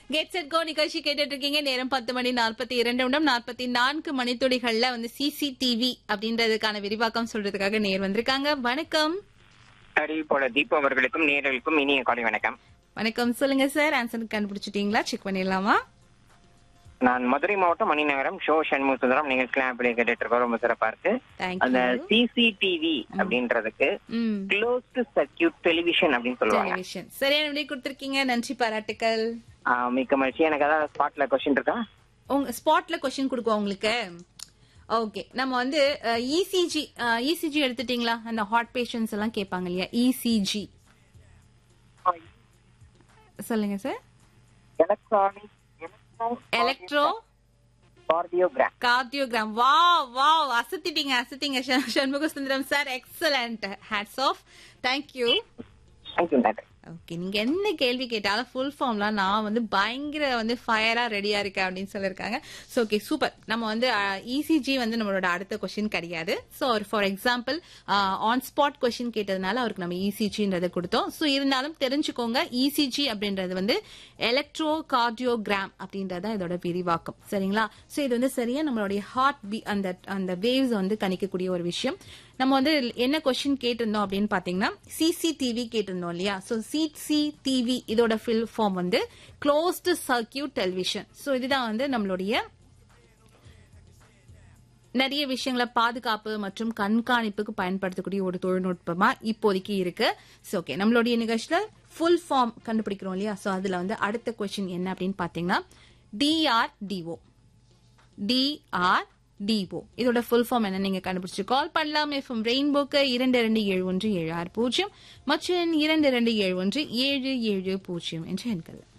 get set go நிகழ்ச்சி கேட்டுட்டு இருக்கீங்க நேரம் பத்து மணி நாற்பத்தி இரண்டு நிமிடம் நாற்பத்தி நான்கு மணித்துளிகள்ல வந்து சிசிடிவி அப்படின்றதுக்கான விரிவாக்கம் சொல்றதுக்காக நேர் வந்திருக்காங்க வணக்கம் அறிவிப்போட தீபு அவர்களுக்கும் நேர்களுக்கும் இனிய காலை வணக்கம் வணக்கம் சொல்லுங்க சார் ஆன்சர் கண்டுபிடிச்சிட்டீங்களா செக் பண்ணிடலாமா நான் மதுரை மாவட்டம் மணிநகரம் ஷோ சண்முக சுந்தரம் நிகழ்ச்சிலாம் எப்படி கேட்டுட்டு இருக்கோம் ரொம்ப சிறப்பா இருக்கு அந்த தேங்க்யூ சிசிடிவி அப்படின்றதுக்கு ம் க்ளோஸ்ட் சர்க்கியூட் டெலிவிஷன் அப்படின்னு சொல்லுவாங்க டெலிவிஷன் சரியான விடை கொடுத்திருக்கீங்க நன்றி பாராட்டுக்கள் ஆ, மிக்க மகிழ்ச்சி எனக்கு ஏதாவது ஸ்பாட்ல கொஸ்டின் இருக்கா உங்க ஸ்பாட்ல கொஸ்டின் கொடுக்குவோம் உங்களுக்கு ஓகே நம்ம வந்து இசிஜி இசிஜி எடுத்துட்டீங்களா அந்த ஹார்ட் பேஷண்ட்ஸ் எல்லாம் கேட்பாங்க இல்லையா இசிஜி சொல்லுங்க sir electronic electrocardiogram cardiogram வா வா அசத்திட்டீங்க அசத்திங்க Shanmuga Sundaram sir excellent hats off thank you thank you நன்றி ஓகே நீங்க என்ன கேள்வி கேட்டாலும் ஃபுல் ஃபார்ம்லாம் நான் வந்து பயங்கர வந்து ஃபயரா ரெடியா இருக்கேன் அப்படின்னு சொல்லியிருக்காங்க ஸோ ஓகே சூப்பர் நம்ம வந்து இசிஜி வந்து நம்மளோட அடுத்த கொஸ்டின் கிடையாது so for example on spot question கேட்டதுனால அவருக்கு நம்ம இசிஜின்றதை கொடுத்தோம் ஸோ இருந்தாலும் தெரிஞ்சுக்கோங்க இசிஜி அப்படின்றது வந்து எலக்ட்ரோ கார்டியோகிராம் அப்படின்றது தான் இதோட விரிவாக்கம் சரிங்களா ஸோ இது வந்து சரியா நம்மளுடைய ஹார்ட் பீ அந்த அந்த வேவ்ஸ் வந்து கணிக்கக்கூடிய ஒரு விஷயம் நம்ம வந்து என்ன கொஸ்டின் கேட்டிருந்தோம் அப்படின்னு பாத்தீங்கன்னா சிசிடிவி கேட்டிருந்தோம் இல்லையா ஸோ சிசிடிவி இதோட ஃபில் ஃபார்ம் வந்து க்ளோஸ்டு சர்க்கியூட் டெலிவிஷன் ஸோ இதுதான் வந்து நம்மளுடைய நிறைய விஷயங்களை பாதுகாப்பு மற்றும் கண்காணிப்புக்கு பயன்படுத்தக்கூடிய ஒரு தொழில்நுட்பமா இப்போதைக்கு இருக்கு ஸோ ஓகே நம்மளுடைய நிகழ்ச்சியில ஃபுல் ஃபார்ம் கண்டுபிடிக்கிறோம் இல்லையா ஸோ அதுல வந்து அடுத்த கொஸ்டின் என்ன அப்படின்னு பாத்தீங்கன்னா டிஆர்டிஓ டிஆர் டிஓ இதோட ஃபுல் ஃபார்ம் என்ன நீங்க கண்டுபிடிச்சு கால் பண்ணலாம் எஃப்எம் ரெயின்போக்கு இரண்டு இரண்டு ஏழு ஒன்று ஏழு ஆறு பூஜ்ஜியம் மற்றும் இரண்டு இரண்டு ஏழு ஒன்று ஏழு ஏழு பூஜ்ஜியம் என்ற எண்கள்